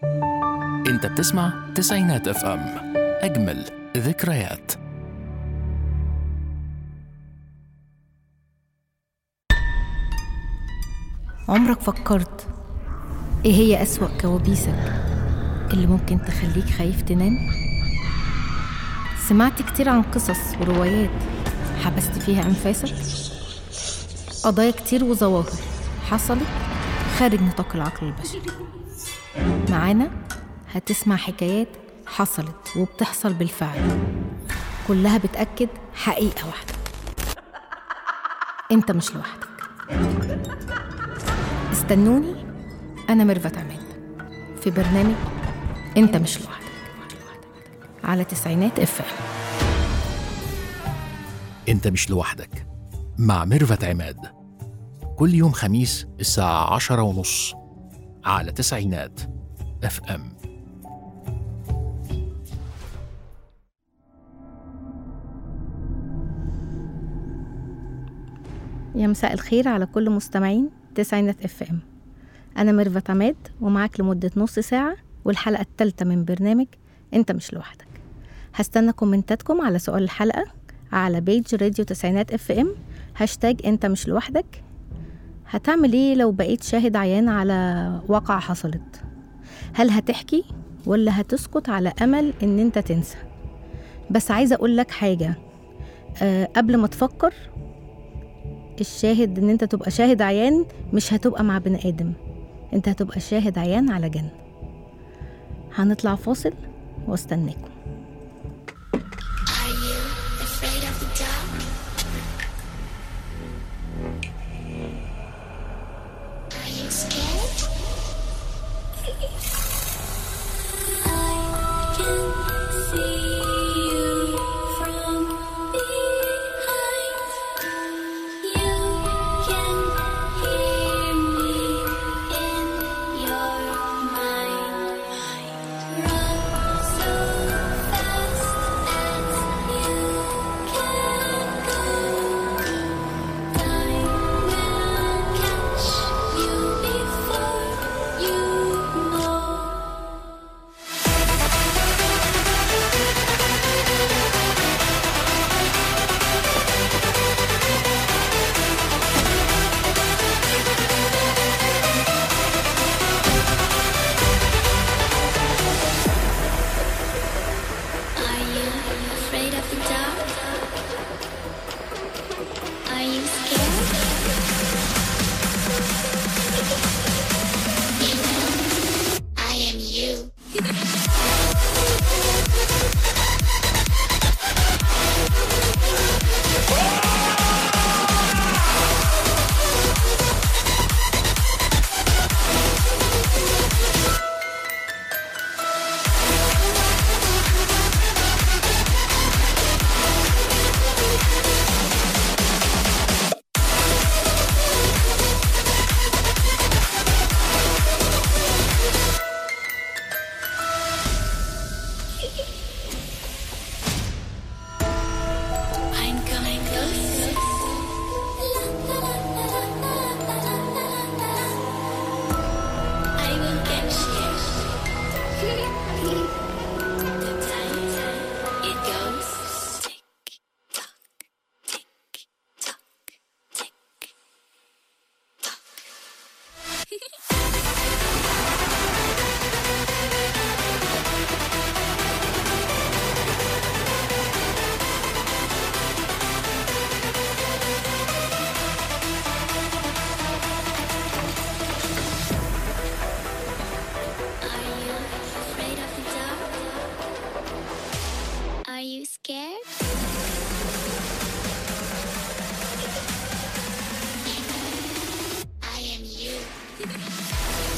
انت بتسمع تسعينات اف ام اجمل ذكريات عمرك فكرت ايه هي أسوأ كوابيسك اللي ممكن تخليك خايف تنام؟ سمعت كتير عن قصص وروايات حبست فيها أنفاسك؟ قضايا كتير وظواهر حصلت خارج نطاق العقل البشري معانا هتسمع حكايات حصلت وبتحصل بالفعل كلها بتأكد حقيقة واحدة انت مش لوحدك استنوني أنا ميرفت عماد في برنامج أنت مش لوحدك على تسعينات اف ام انت مش لوحدك مع ميرفت عماد كل يوم خميس الساعة عشرة ونص على تسعينات اف ام يا مساء الخير على كل مستمعين تسعينات اف ام أنا ميرفت عماد ومعاك لمدة نص ساعة والحلقة الثالثة من برنامج أنت مش لوحدك هستنى كومنتاتكم على سؤال الحلقة على بيج راديو تسعينات اف ام هاشتاج انت مش لوحدك هتعمل ايه لو بقيت شاهد عيان على واقعة حصلت هل هتحكي ولا هتسكت على امل ان انت تنسى بس عايزة اقول لك حاجة أه قبل ما تفكر الشاهد ان انت تبقى شاهد عيان مش هتبقى مع بني ادم انت هتبقى شاهد عيان على جن هنطلع فاصل واستناكم Are you afraid of the dark? Are you scared? I can see you from behind. You can hear me in your mind. Run so fast as you can go. Time will catch you before you know. Are you afraid of the dark? Are you scared? You know, I am you. I'm coming close. I will catch you. The time it goes. Tick tock, tick tock, tick Are you afraid of the dark? Are you scared? I am you.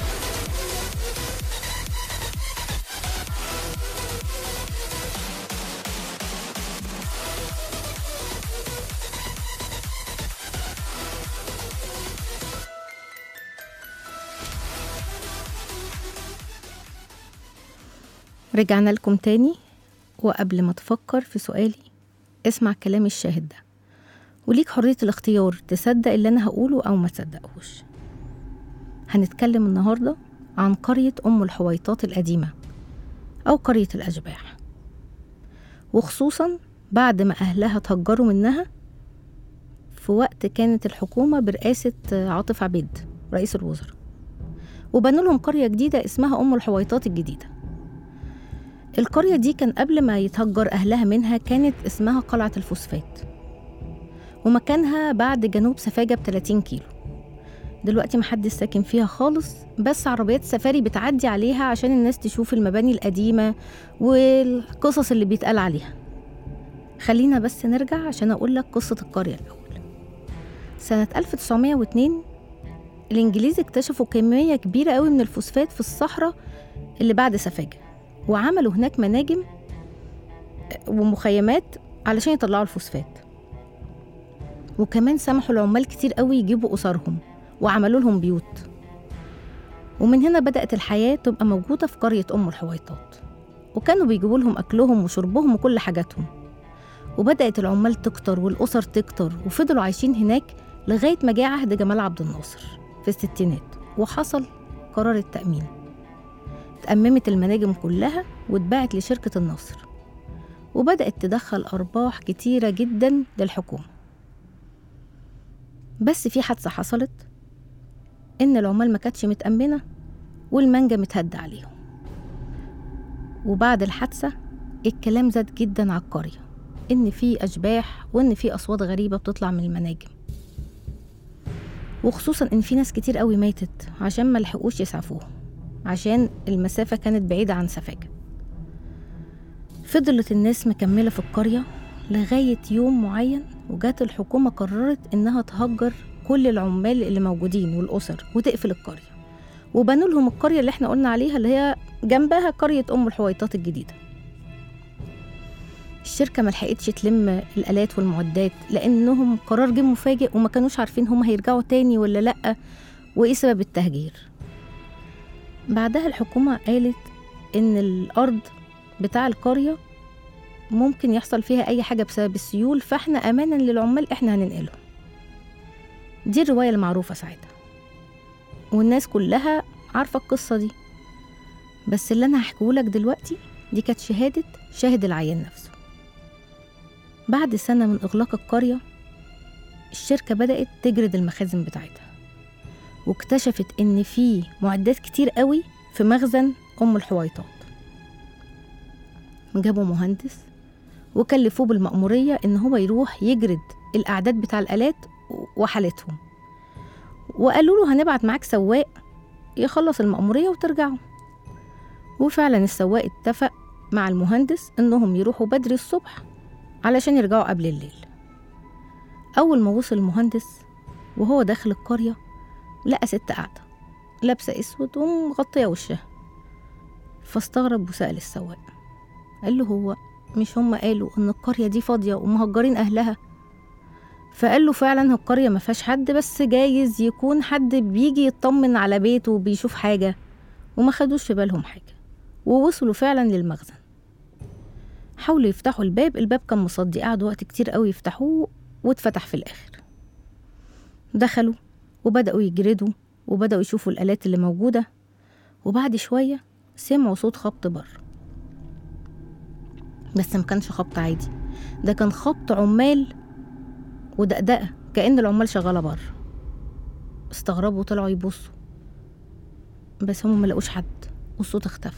رجعنا لكم تاني وقبل ما تفكر في سؤالي اسمع كلام الشاهد ده وليك حرية الاختيار تصدق اللي أنا هقوله أو ما تصدقهوش هنتكلم النهاردة عن قرية أم الحويطات القديمة أو قرية الأشباح وخصوصا بعد ما أهلها تهجروا منها في وقت كانت الحكومة برئاسة عاطف عبيد رئيس الوزراء وبنوا لهم قرية جديدة اسمها أم الحويطات الجديدة القرية دي كان قبل ما يتهجر أهلها منها كانت اسمها قلعة الفوسفات ومكانها بعد جنوب سفاجة ب 30 كيلو دلوقتي محدش ساكن فيها خالص بس عربيات سفاري بتعدي عليها عشان الناس تشوف المباني القديمة والقصص اللي بيتقال عليها خلينا بس نرجع عشان أقول لك قصة القرية الأول سنة 1902 الإنجليز اكتشفوا كمية كبيرة قوي من الفوسفات في الصحراء اللي بعد سفاجة وعملوا هناك مناجم ومخيمات علشان يطلعوا الفوسفات وكمان سمحوا العمال كتير قوي يجيبوا أسرهم وعملوا لهم بيوت ومن هنا بدأت الحياة تبقى موجودة في قرية أم الحويطات وكانوا بيجيبوا لهم أكلهم وشربهم وكل حاجاتهم وبدأت العمال تكتر والأسر تكتر وفضلوا عايشين هناك لغاية ما جه عهد جمال عبد الناصر في الستينات وحصل قرار التأمين اتأممت المناجم كلها واتباعت لشركة النصر وبدأت تدخل أرباح كتيرة جدا للحكومة بس في حادثة حصلت إن العمال ما كانتش متأمنة والمنجم اتهد عليهم وبعد الحادثة الكلام زاد جدا على القرية إن في أشباح وإن في أصوات غريبة بتطلع من المناجم وخصوصا إن في ناس كتير قوي ماتت عشان ما لحقوش يسعفوهم عشان المسافة كانت بعيدة عن سفاجة فضلت الناس مكملة في القرية لغاية يوم معين وجات الحكومة قررت إنها تهجر كل العمال اللي موجودين والأسر وتقفل القرية وبنوا لهم القرية اللي احنا قلنا عليها اللي هي جنبها قرية أم الحويطات الجديدة الشركة ما لحقتش تلم الآلات والمعدات لأنهم قرار جه مفاجئ وما كانوش عارفين هم هيرجعوا تاني ولا لأ وإيه سبب التهجير بعدها الحكومة قالت إن الأرض بتاع القرية ممكن يحصل فيها أي حاجة بسبب السيول فإحنا أمانا للعمال إحنا هننقلهم دي الرواية المعروفة ساعتها والناس كلها عارفة القصة دي بس اللي أنا هحكيهولك دلوقتي دي كانت شهادة شاهد العيان نفسه بعد سنة من إغلاق القرية الشركة بدأت تجرد المخازن بتاعتها واكتشفت إن في معدات كتير قوي في مخزن أم الحويطات جابوا مهندس وكلفوه بالمأمورية إن هو يروح يجرد الأعداد بتاع الآلات وحالتهم وقالوا له هنبعت معاك سواق يخلص المأمورية وترجعوا وفعلا السواق اتفق مع المهندس إنهم يروحوا بدري الصبح علشان يرجعوا قبل الليل أول ما وصل المهندس وهو داخل القرية لقى ست قاعدة لابسة أسود ومغطية وشها فاستغرب وسأل السواق قال له هو مش هم قالوا إن القرية دي فاضية ومهجرين أهلها فقال له فعلا القرية ما فيهاش حد بس جايز يكون حد بيجي يطمن على بيته وبيشوف حاجة وما خدوش في بالهم حاجة ووصلوا فعلا للمخزن حاولوا يفتحوا الباب الباب كان مصدي قعدوا وقت كتير قوي يفتحوه واتفتح في الآخر دخلوا وبدأوا يجردوا وبدأوا يشوفوا الآلات اللي موجودة وبعد شوية سمعوا صوت خبط بره بس ما كانش خبط عادي ده كان خبط عمال ودقدقة كأن العمال شغالة بره استغربوا وطلعوا يبصوا بس هم ملقوش حد والصوت اختفى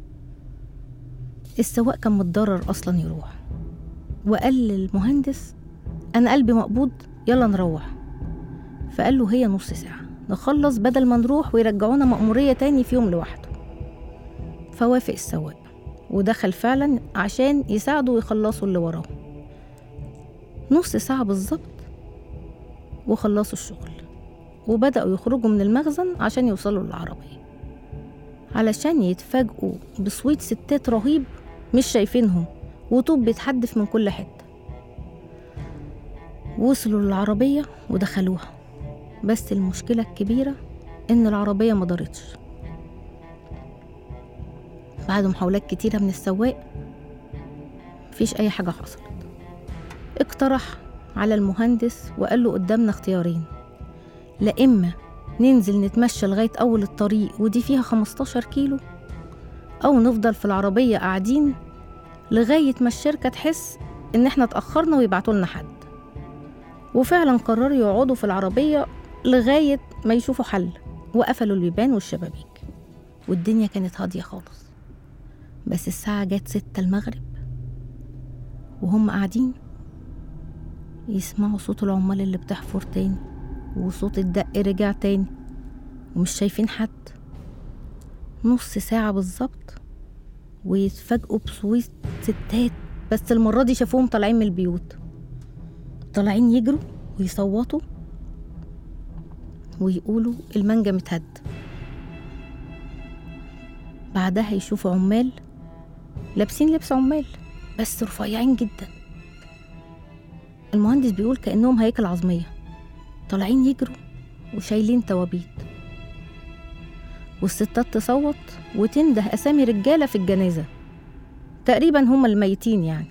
السواق كان متضرر أصلا يروح وقال للمهندس أنا قلبي مقبوض يلا نروح فقال له هي نص ساعة نخلص بدل ما نروح ويرجعونا مأمورية تاني في يوم لوحده فوافق السواق ودخل فعلا عشان يساعدوا ويخلصوا اللي وراه نص ساعة بالظبط وخلصوا الشغل وبدأوا يخرجوا من المخزن عشان يوصلوا للعربية علشان يتفاجئوا بصويت ستات رهيب مش شايفينهم وطوب بيتحدف من كل حتة وصلوا للعربية ودخلوها بس المشكلة الكبيرة إن العربية ما دارتش بعد محاولات كتيرة من السواق مفيش أي حاجة حصلت اقترح على المهندس وقال له قدامنا اختيارين لا إما ننزل نتمشى لغاية أول الطريق ودي فيها 15 كيلو أو نفضل في العربية قاعدين لغاية ما الشركة تحس إن إحنا اتأخرنا ويبعتوا لنا حد وفعلا قرروا يقعدوا في العربية لغاية ما يشوفوا حل وقفلوا البيبان والشبابيك والدنيا كانت هادية خالص بس الساعة جت ستة المغرب وهم قاعدين يسمعوا صوت العمال اللي بتحفر تاني وصوت الدق رجع تاني ومش شايفين حد نص ساعة بالظبط ويتفاجئوا بصويت ستات بس المرة دي شافوهم طالعين من البيوت طالعين يجروا ويصوتوا ويقولوا المانجا متهد بعدها يشوفوا عمال لابسين لبس عمال بس رفيعين جدا المهندس بيقول كأنهم هيكل عظمية طالعين يجروا وشايلين توابيت والستات تصوت وتنده أسامي رجالة في الجنازة تقريبا هم الميتين يعني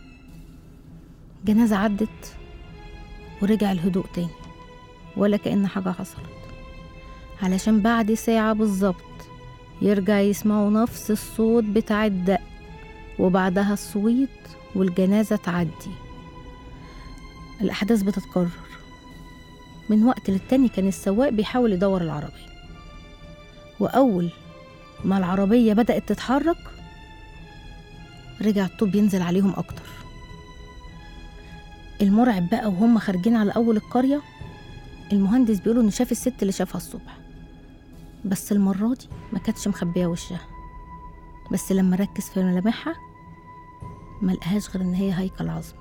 جنازة عدت ورجع الهدوء تاني ولا كأن حاجة حصلت علشان بعد ساعة بالظبط يرجع يسمعوا نفس الصوت بتاع الدق وبعدها الصويت والجنازة تعدي الأحداث بتتكرر من وقت للتاني كان السواق بيحاول يدور العربية وأول ما العربية بدأت تتحرك رجع الطوب ينزل عليهم أكتر المرعب بقى وهم خارجين على أول القرية المهندس بيقول إنه شاف الست اللي شافها الصبح بس المرة دي ما كانتش مخبية وشها بس لما ركز في ملامحها ما لقاهاش غير إن هي هيكل عظمي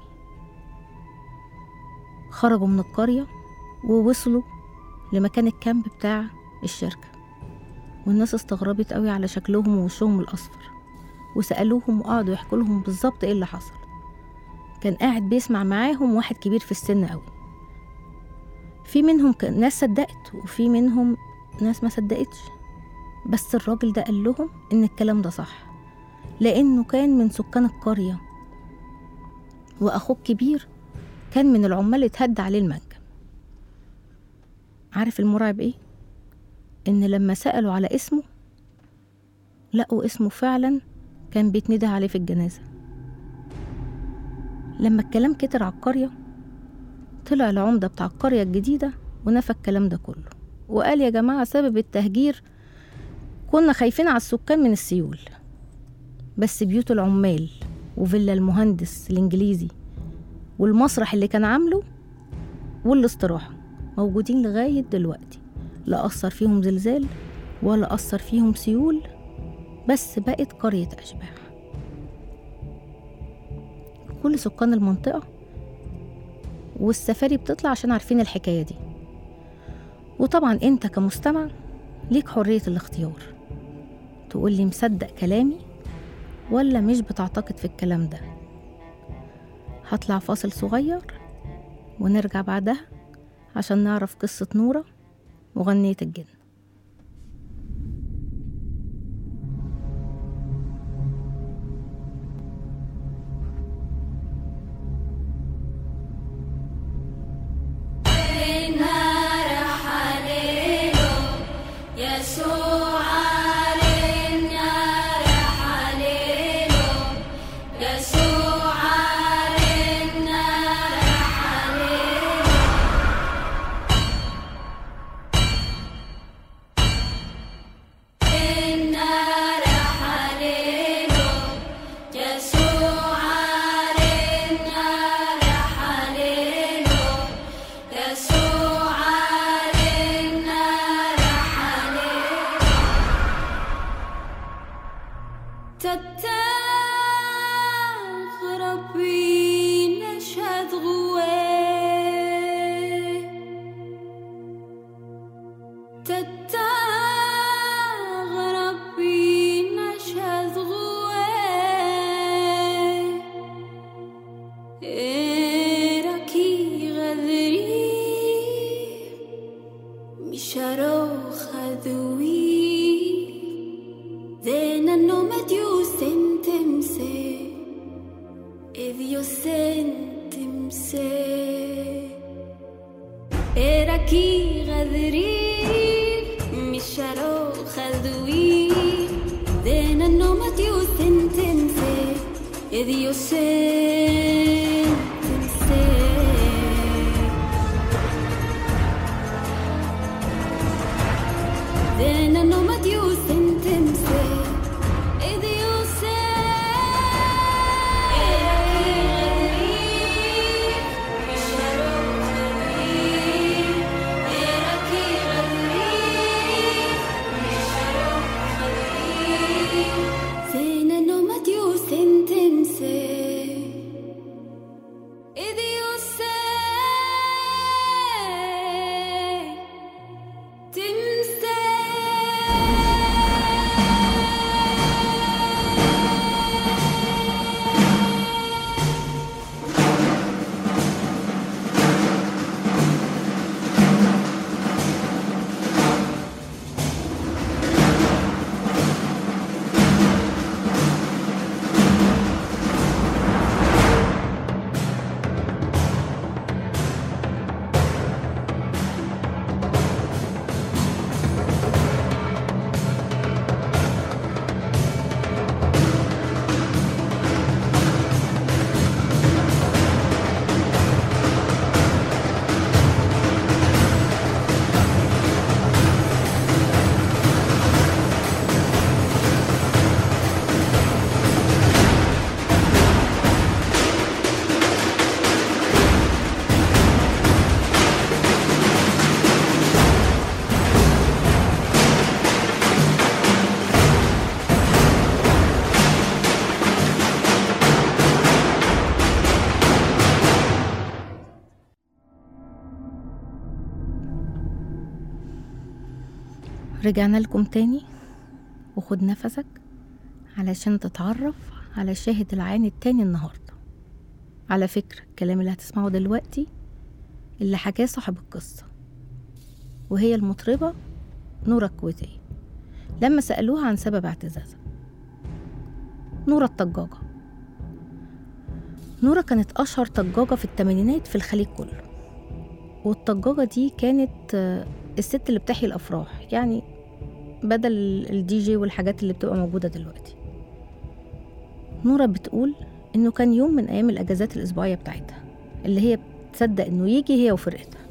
خرجوا من القرية ووصلوا لمكان الكامب بتاع الشركة والناس استغربت قوي على شكلهم ووشهم الأصفر وسألوهم وقعدوا يحكوا لهم بالظبط ايه اللي حصل كان قاعد بيسمع معاهم واحد كبير في السن قوي في منهم كان ناس صدقت وفي منهم ناس ما صدقتش بس الراجل ده قال لهم ان الكلام ده صح لانه كان من سكان القرية واخوه الكبير كان من العمال اتهد عليه المنجم عارف المرعب ايه ان لما سألوا على اسمه لقوا اسمه فعلا كان بيتندى عليه في الجنازة لما الكلام كتر على القرية طلع العمدة بتاع القرية الجديدة ونفى الكلام ده كله وقال يا جماعة سبب التهجير كنا خايفين على السكان من السيول بس بيوت العمال وفيلا المهندس الإنجليزي والمسرح اللي كان عامله والاستراحة موجودين لغاية دلوقتي لا أثر فيهم زلزال ولا أثر فيهم سيول بس بقت قرية أشباح كل سكان المنطقة والسفاري بتطلع عشان عارفين الحكاية دي وطبعا انت كمستمع ليك حرية الاختيار تقول لي مصدق كلامي ولا مش بتعتقد في الكلام ده هطلع فاصل صغير ونرجع بعدها عشان نعرف قصة نورة مغنية الجن يسوع علينا رحليله يسوع علينا رحليله إنا رحليله يسوع علينا رحليله يسوع علينا رحليله خذوي ذين النومة يوسنتنسي إذ يوسنتنسي ذين النومة يوسنتنسي إذ زين النومة يوسنتنسي إذ يوسن رجعنا لكم تاني وخد نفسك علشان تتعرف على شاهد العين التاني النهاردة على فكرة الكلام اللي هتسمعه دلوقتي اللي حكاه صاحب القصة وهي المطربة نورة الكويتية لما سألوها عن سبب اعتزازها نورة الطجاجة نورة كانت أشهر طجاجة في التمانينات في الخليج كله والطجاجة دي كانت آه، الست اللي بتحيي الأفراح يعني بدل الدي جي والحاجات اللي بتبقى موجودة دلوقتي نورة بتقول إنه كان يوم من أيام الأجازات الأسبوعية بتاعتها اللي هي بتصدق إنه يجي هي وفرقتها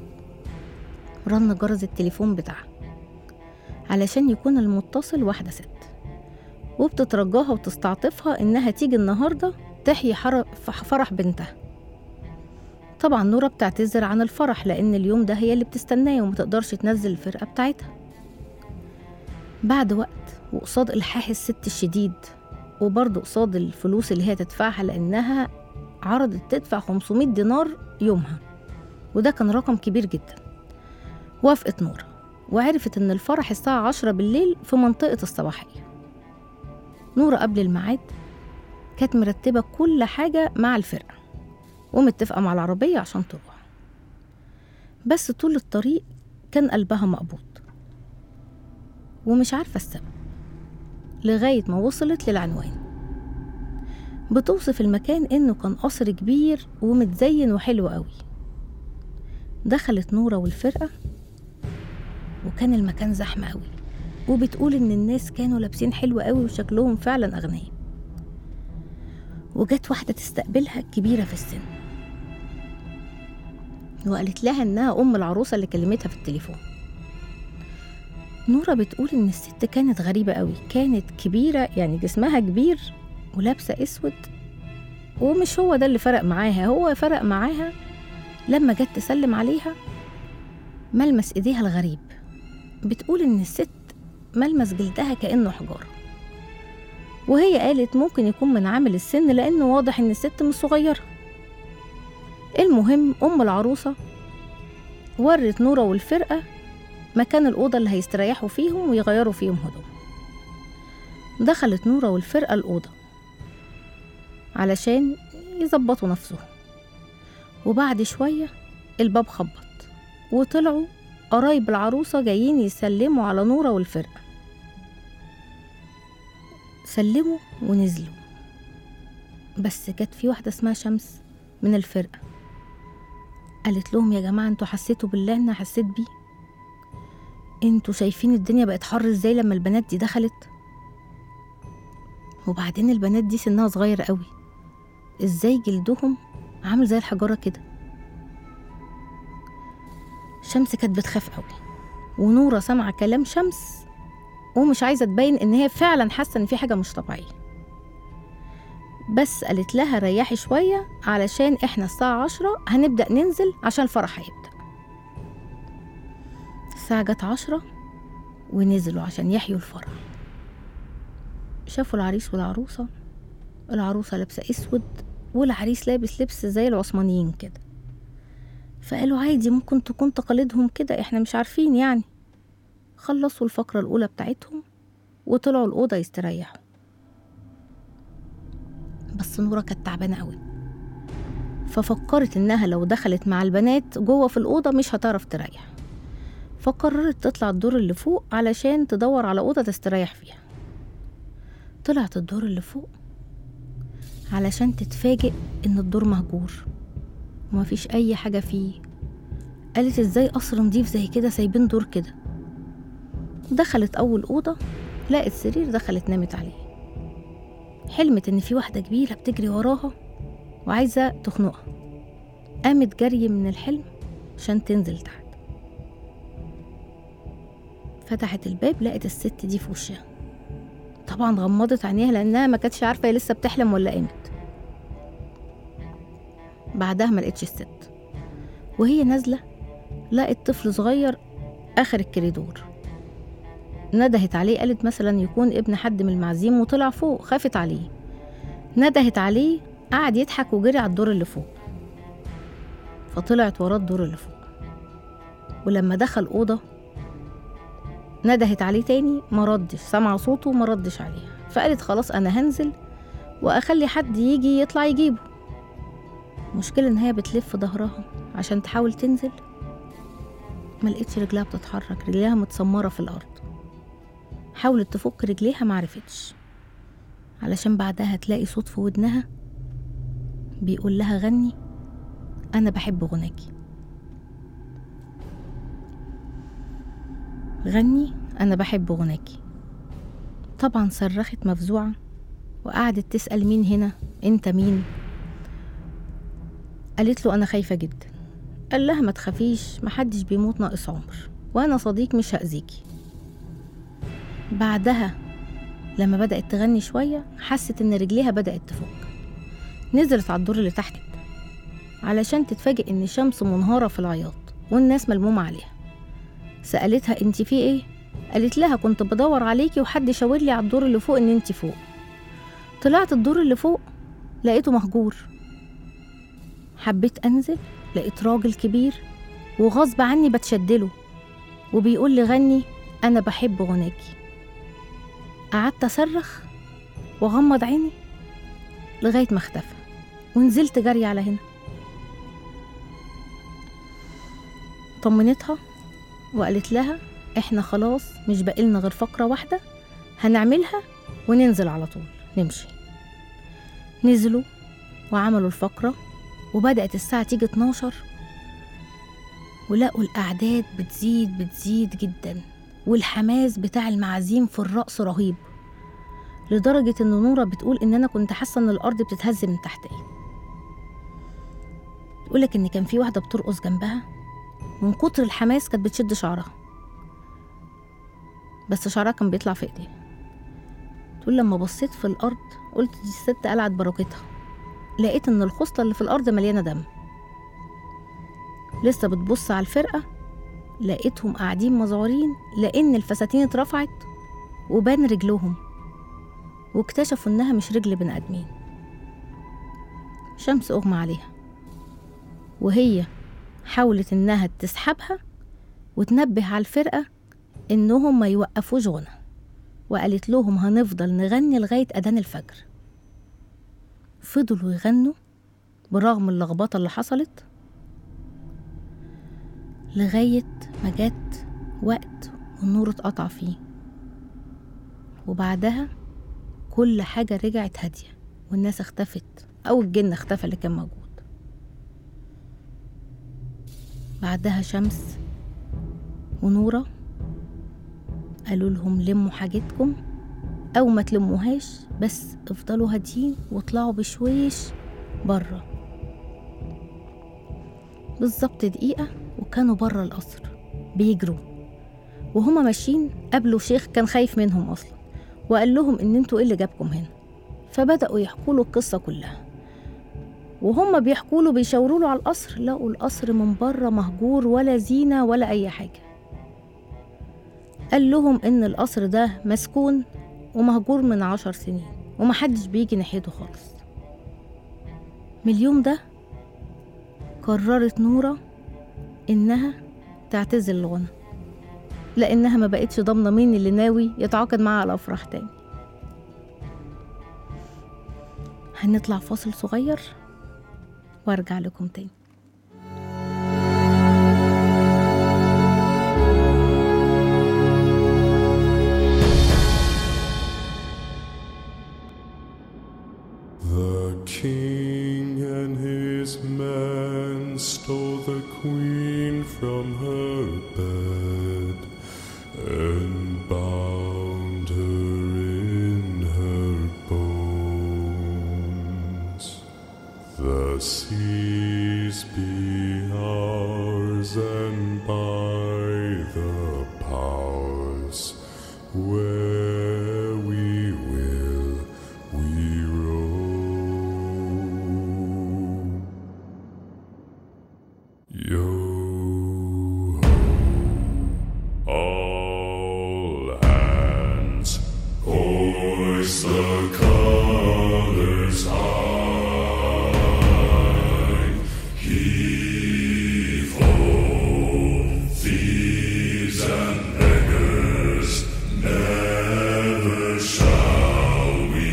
رن جرس التليفون بتاعها علشان يكون المتصل واحدة ست وبتترجاها وتستعطفها إنها تيجي النهاردة تحيي حر- فرح بنتها طبعا نورة بتعتذر عن الفرح لأن اليوم ده هي اللي بتستناه وما تقدرش تنزل الفرقة بتاعتها بعد وقت وقصاد إلحاح الست الشديد وبرضه قصاد الفلوس اللي هي تدفعها لأنها عرضت تدفع 500 دينار يومها وده كان رقم كبير جدا وافقت نورة وعرفت إن الفرح الساعة عشرة بالليل في منطقة الصباحية نورة قبل الميعاد كانت مرتبة كل حاجة مع الفرقة ومتفقة مع العربية عشان تروح بس طول الطريق كان قلبها مقبوض ومش عارفة السبب لغاية ما وصلت للعنوان بتوصف المكان إنه كان قصر كبير ومتزين وحلو قوي دخلت نورة والفرقة وكان المكان زحمة قوي وبتقول إن الناس كانوا لابسين حلو قوي وشكلهم فعلا أغنياء وجت واحدة تستقبلها كبيرة في السن وقالت لها إنها أم العروسة اللي كلمتها في التليفون نورة بتقول إن الست كانت غريبة قوي كانت كبيرة يعني جسمها كبير ولابسة أسود ومش هو ده اللي فرق معاها هو فرق معاها لما جت تسلم عليها ملمس إيديها الغريب بتقول إن الست ملمس جلدها كأنه حجارة وهي قالت ممكن يكون من عامل السن لأنه واضح إن الست مش صغيرة المهم أم العروسة ورت نورة والفرقة مكان الأوضة اللي هيستريحوا فيهم ويغيروا فيهم هدوم دخلت نورة والفرقة الأوضة علشان يظبطوا نفسهم وبعد شوية الباب خبط وطلعوا قرايب العروسة جايين يسلموا على نورة والفرقة سلموا ونزلوا بس كانت في واحدة اسمها شمس من الفرقة قالت لهم يا جماعة انتوا حسيتوا بالله انا حسيت بيه انتوا شايفين الدنيا بقت حر ازاي لما البنات دي دخلت وبعدين البنات دي سنها صغير قوي ازاي جلدهم عامل زي الحجارة كده شمس كانت بتخاف قوي ونورة سامعة كلام شمس ومش عايزة تبين إن هي فعلا حاسة إن في حاجة مش طبيعية بس قالت لها ريحي شوية علشان إحنا الساعة عشرة هنبدأ ننزل عشان الفرح هيبدأ الساعة جت عشرة ونزلوا عشان يحيوا الفرح شافوا العريس والعروسة العروسة لابسة أسود والعريس لابس لبس زي العثمانيين كده فقالوا عادي ممكن تكون تقاليدهم كده احنا مش عارفين يعني خلصوا الفقرة الأولى بتاعتهم وطلعوا الأوضة يستريحوا بس نورة كانت تعبانة قوي ففكرت إنها لو دخلت مع البنات جوه في الأوضة مش هتعرف تريح فقررت تطلع الدور اللي فوق علشان تدور على أوضة تستريح فيها طلعت الدور اللي فوق علشان تتفاجئ إن الدور مهجور ومفيش أي حاجة فيه قالت ازاي قصر نضيف زي كده سايبين دور كده دخلت أول أوضة لقت سرير دخلت نامت عليه حلمت إن في واحدة كبيرة بتجري وراها وعايزة تخنقها قامت جري من الحلم عشان تنزل تحت فتحت الباب لقت الست دي في وشها طبعا غمضت عينيها لأنها ما كانتش عارفة هي لسه بتحلم ولا قامت بعدها ما لقيتش الست وهي نازلة لقت طفل صغير آخر الكريدور ندهت عليه قالت مثلا يكون ابن حد من المعازيم وطلع فوق خافت عليه ندهت عليه قعد يضحك وجري على الدور اللي فوق فطلعت وراه الدور اللي فوق ولما دخل أوضة ندهت عليه تاني ما ردش سمع صوته ما ردش عليها فقالت خلاص أنا هنزل وأخلي حد يجي يطلع يجيبه مشكلة إن هي بتلف ظهرها عشان تحاول تنزل ما لقيتش رجلها بتتحرك رجليها متسمرة في الأرض حاولت تفك رجليها معرفتش علشان بعدها تلاقي صوت في ودنها بيقول لها غني أنا بحب غناكي غني أنا بحب غناكي طبعا صرخت مفزوعة وقعدت تسأل مين هنا انت مين قالت له أنا خايفة جدا قال لها ما تخافيش محدش بيموت ناقص عمر وأنا صديق مش هأذيكي بعدها لما بدأت تغني شوية حست إن رجليها بدأت تفك نزلت على الدور اللي تحت علشان تتفاجئ إن شمس منهارة في العياط والناس ملمومة عليها سألتها انت في ايه؟ قالت لها كنت بدور عليكي وحد شاور لي على الدور اللي فوق ان انت فوق طلعت الدور اللي فوق لقيته مهجور حبيت انزل لقيت راجل كبير وغصب عني بتشدله وبيقول لي غني انا بحب غناكي قعدت اصرخ واغمض عيني لغايه ما اختفى ونزلت جري على هنا طمنتها وقالت لها احنا خلاص مش بقيلنا غير فقره واحده هنعملها وننزل على طول نمشي نزلوا وعملوا الفقره وبدأت الساعة تيجي 12 ولقوا الأعداد بتزيد بتزيد جدا والحماس بتاع المعازيم في الرقص رهيب لدرجة إن نورة بتقول إن أنا كنت حاسة إن الأرض بتتهز من تحتي تقولك إن كان في واحدة بترقص جنبها من كتر الحماس كانت بتشد شعرها بس شعرها كان بيطلع في ايديها تقول لما بصيت في الأرض قلت دي الست قلعت باروكتها لقيت إن الخصلة اللي في الأرض مليانة دم لسه بتبص على الفرقة لقيتهم قاعدين مذعورين لأن الفساتين اترفعت وبان رجلهم واكتشفوا إنها مش رجل بني آدمين شمس أغمى عليها وهي حاولت إنها تسحبها وتنبه على الفرقة إنهم ما يوقفوش غنى وقالت لهم هنفضل نغني لغاية أذان الفجر فضلوا يغنوا برغم اللخبطة اللي حصلت لغاية ما جت وقت والنور اتقطع فيه وبعدها كل حاجة رجعت هادية والناس اختفت أو الجن اختفى اللي كان موجود بعدها شمس ونورة قالوا لهم لموا حاجتكم أو ما تلموهاش بس افضلوا هاديين واطلعوا بشويش بره بالظبط دقيقة وكانوا بره القصر بيجروا وهما ماشيين قابلوا شيخ كان خايف منهم أصلا وقال لهم إن انتوا إيه اللي جابكم هنا فبدأوا يحكوا له القصة كلها وهم بيحكوا له بيشاوروا له على القصر لقوا القصر من بره مهجور ولا زينة ولا أي حاجة قال لهم إن القصر ده مسكون ومهجور من عشر سنين ومحدش بيجي ناحيته خالص من اليوم ده قررت نورة إنها تعتزل الغنى لأنها ما بقتش ضامنة مين اللي ناوي يتعاقد معاها على أفراح تاني هنطلع فاصل صغير وارجع لكم تاني The king and his men stole the queen from her bed and bound her in her bones. The seas be ours and by the powers where we will we roam. Yo ho, all hands, hoist the colors high. Heave ho, thieves and beggars, never shall we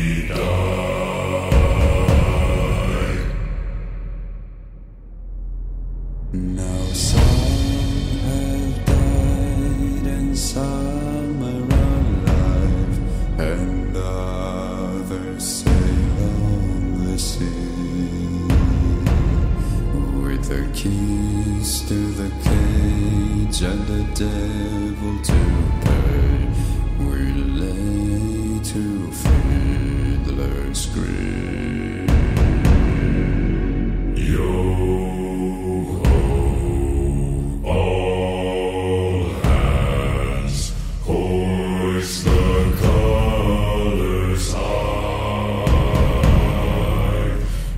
die. Now some have died and some are alive, and others sail on the sea with the keys to the cage and the devil to pay. We lay to fiddler's grave. Yo ho, all hands, hoist the colors high.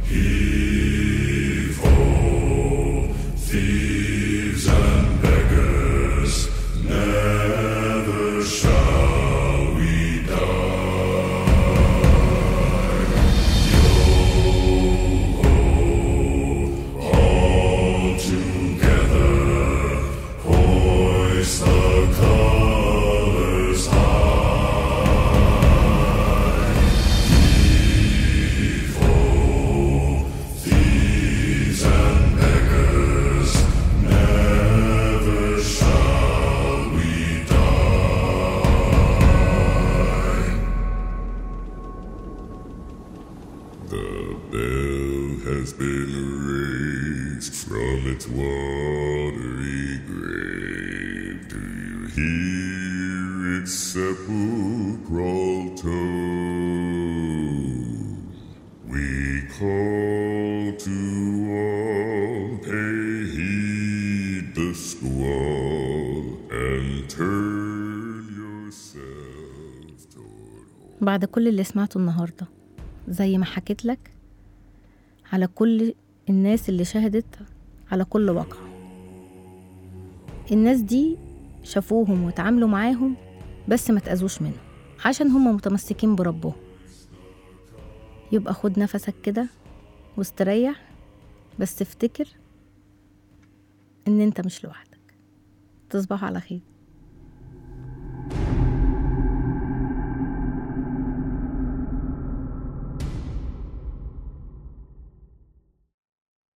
Heave ho, thieves and beggars, never shall we die. all together, hoist the colors high. Heave ho, thieves and beggars, never shall we die. The bell has been raised from its watery grave. Do you hear its sepulchral tone? We call to all, pay heed the squall, and turn yourselves toward home. بعد كل اللي سمعته النهاردة زي ما حكيت لك على كل الناس اللي شهدت على كل واقع الناس دي شافوهم واتعاملوا معاهم بس ما تأذوش منهم عشان هم متمسكين بربهم يبقى خد نفسك كده واستريح بس افتكر ان انت مش لوحدك تصبحوا على خير